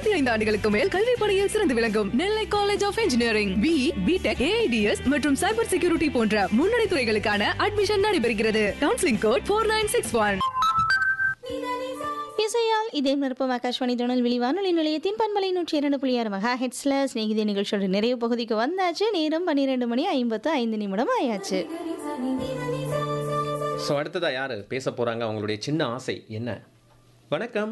இருபத்தி ஐந்து ஆண்டுகளுக்கு மேல் கல்வி பணியில் சிறந்து விளங்கும் Nellai college of engineering B BTech AIDS மற்றும் சைபர் செக்யூரிட்டி போன்ற முன்னணி துறைகளுக்கான அட்மிஷன் நடைபெறுகிறது counselling code four nine six one இசையால் இதே நிருப்பம் ஆகாஷ்வாணி திருநெல்வேலி வானொலி நிலையத்தின் பண்பலை நூற்றி இரண்டு புள்ளி ஆறு மெகா ஹெட்ஸ்ல ஸ்நேகிதி நிகழ்ச்சியோட நிறைவு பகுதிக்கு வந்தாச்சு நேரம் பன்னிரெண்டு மணி ஐம்பத்து ஐந்து நிமிடம் ஆயாச்சு ஸோ அடுத்ததா யாரு பேச போறாங்க அவங்களுடைய சின்ன ஆசை என்ன வணக்கம்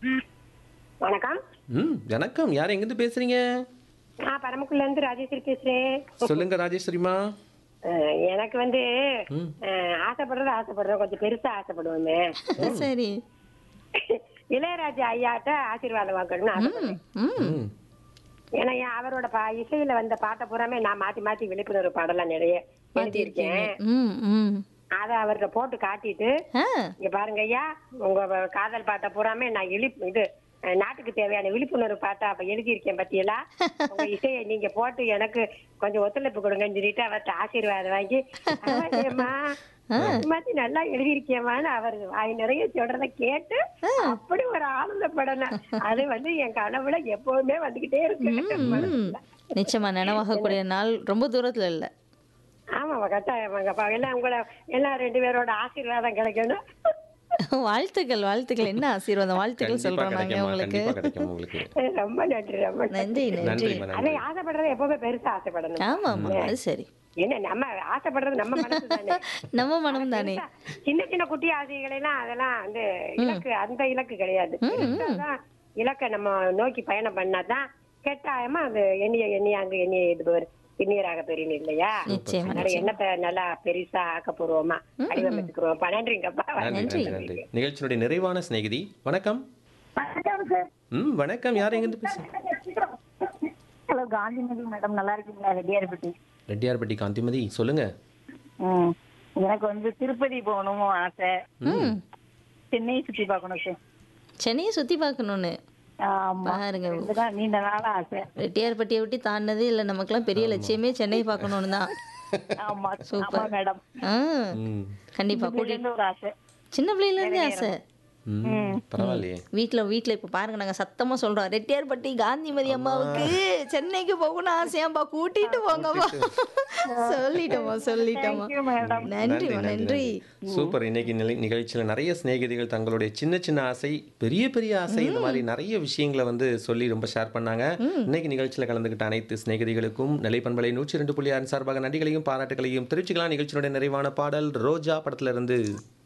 வணக்கம் ம் வணக்கம் யார் எங்கேருந்து பேசுறீங்க நான் பரமக்குள்ள இருந்து ராஜேஸ்வரி பேசுறேன் சொல்லுங்க ராஜேஸ்வரிமா அஹ், எனக்கு வந்து அஹ், ஆசைப்படுறது ஆசைப்படுறோம் கொஞ்சம் பெருசா ஆசைப்படுவோமே சரி இளையராஜா ஐயாட்ட ஆசீர்வாதம் வாங்கணும்னு ஆசைப்படுறேன் ம் ம் ஏன்னா ஏன் அவரோட பா இசையில வந்த பாட்டை பூராமே நான் மாத்தி மாத்தி விழிப்புணர்வு பாடலாம் நிறைய எழுதியிருக்கேன் ம் ம் அதை அவர்கிட்ட போட்டு காட்டிட்டு ஆ இங்க பாருங்க ஐயா உங்க காதல் பாட்டை பூராமே நான் இழிப்பு இது அஹ், நாட்டுக்கு தேவையான விழிப்புணர்வு பாட்டா அப்ப எழுதியிருக்கேன் பத்தியெல்லாம் உங்க இசையை நீங்க போட்டு எனக்கு கொஞ்சம் ஒத்துழைப்பு கொடுங்கன்னு சொல்லிட்டு அவர்கிட்ட ஆசீர்வாதம் வாங்கி "பரவாயில்லையேம்மா, மாத்தி மாத்தி நல்லா எழுதியிருக்கேம்மான்னு அவர் வாய் நிறைய சொல்றத கேட்டு அப்படி ஒரு ஆனந்தப்படணும் அது வந்து என் கனவுல எப்பவுமே வந்துகிட்டே இருக்கு ம் நிச்சயமா நனவாகக்கூடிய நாள் ரொம்ப தூரத்துல இல்ல ஆமாவா கட்டாயமாங்கப்பா எல்லாம் உங்களை எல்லாம் ரெண்டு பேரோட ஆசீர்வாதம் கிடைக்கணும் வாழ்த்துக்கள் வாழ்த்துக்கள் என்ன ஆசீர்வாதம் வாழ்த்துக்கள் கண்டிப்பா சொல்றோம் நாங்க கிடைக்கும்மா உங்களுக்கு கண்டிப்பா கிடைக்கும் உங்களுக்கு ரொம்ப நன்றி ரொம்ப நன்றி நன்றி நன்றி நன்றிம்மா அதை நன்றி ஆசைப்படுறது எப்பவுமே பெருசா ஆசைப்படணும் ஆமா ஆமா அது சரி என்ன நம்ம ஆசைப்படுறது நம்ம மனசு தானே நம்ம மனம் தானே சின்ன சின்ன குட்டி ஆசைகள் எல்லாம் அதெல்லாம் வந்து இலக்கு அந்த இலக்கு கிடையாது பெருசாதான் இலக்கை நம்ம நோக்கி பயணம் பண்ணாதான் கெட்டாயமா அது எண்ணிய எண்ணிய அங்க எண்ணிய இது வரும் பின்னியராக பெரியணும் இல்லையா நிச்சயமா அதனால எண்ணத்தை நல்லா பெருசா ஆக்கப்பூர்வமா வடிவமைச்சுக்கிறோம் நன்றிங்கப்பா நன்றி நன்றி நன்றி நிகழ்ச்சியினுடைய நிறைவான சிநேகிதி வணக்கம் வணக்கம் சார் ம் வணக்கம் யார் எங்கேருந்து பேசுறீங்க ஹலோ காந்திமதி மேடம் நல்லா இருக்கீங்களா ரெட்டியார்பட்டி ரெட்டியார்பட்டி காந்திமதி சொல்லுங்க ம் எனக்கு வந்து திருப்பதி போகணும் ஆசை சென்னை சுத்தி பார்க்கணும் சார் சென்னையை சுத்தி பார்க்கணும்னு ஆமா பாருங்க இதுதான் நீண்ட நாளா ஆசை ரெட்டியார்பட்டியை விட்டு தாண்டதே இல்லை நமக்கெல்லாம் பெரிய லட்சியமே சென்னை பார்க்கணும்னு தான் ஆமா ஆமா மேடம் ஆ ம் கண்டிப்பா கூட்டி இருந்து ஒரு ஆசை சின்ன பிள்ளையில இருந்தே ஆசை ம் பரவாயில்லையே வீட்ல வீட்ல இப்ப பாருங்க நாங்க சத்தமா சொல்றோம் ரெட்டியார்பட்டி காந்திமதி அம்மாவுக்கு சென்னைக்கு போகணும் ஆசையாம்பா கூட்டிட்டு போங்கம்மா சொல்லிட்டோமா சொல்லிட்டோமா Thank you, madam. நன்றிமா நன்றி சூப்பர் இன்னைக்கு நிலை- நிகழ்ச்சியில நிறைய சிநேகிதிகள் தங்களுடைய சின்ன சின்ன ஆசை பெரிய பெரிய ஆசை இந்த மாதிரி நிறைய விஷயங்களை வந்து சொல்லி ரொம்ப ஷேர் பண்ணாங்க இன்னைக்கு நிகழ்ச்சியில கலந்துக்கிட்ட அனைத்து சிநேகிதிகளுக்கும் நிலைப்பண்பலை நூற்றி ரெண்டு புள்ளி ஆறு சார்பாக நன்றிகளையும் பாராட்டுகளையும் தெரிவிச்சுக்கலாம் நிகழ்ச்சியினுடைய நிறைவான பாடல் ரோஜா படத்துல இருந்து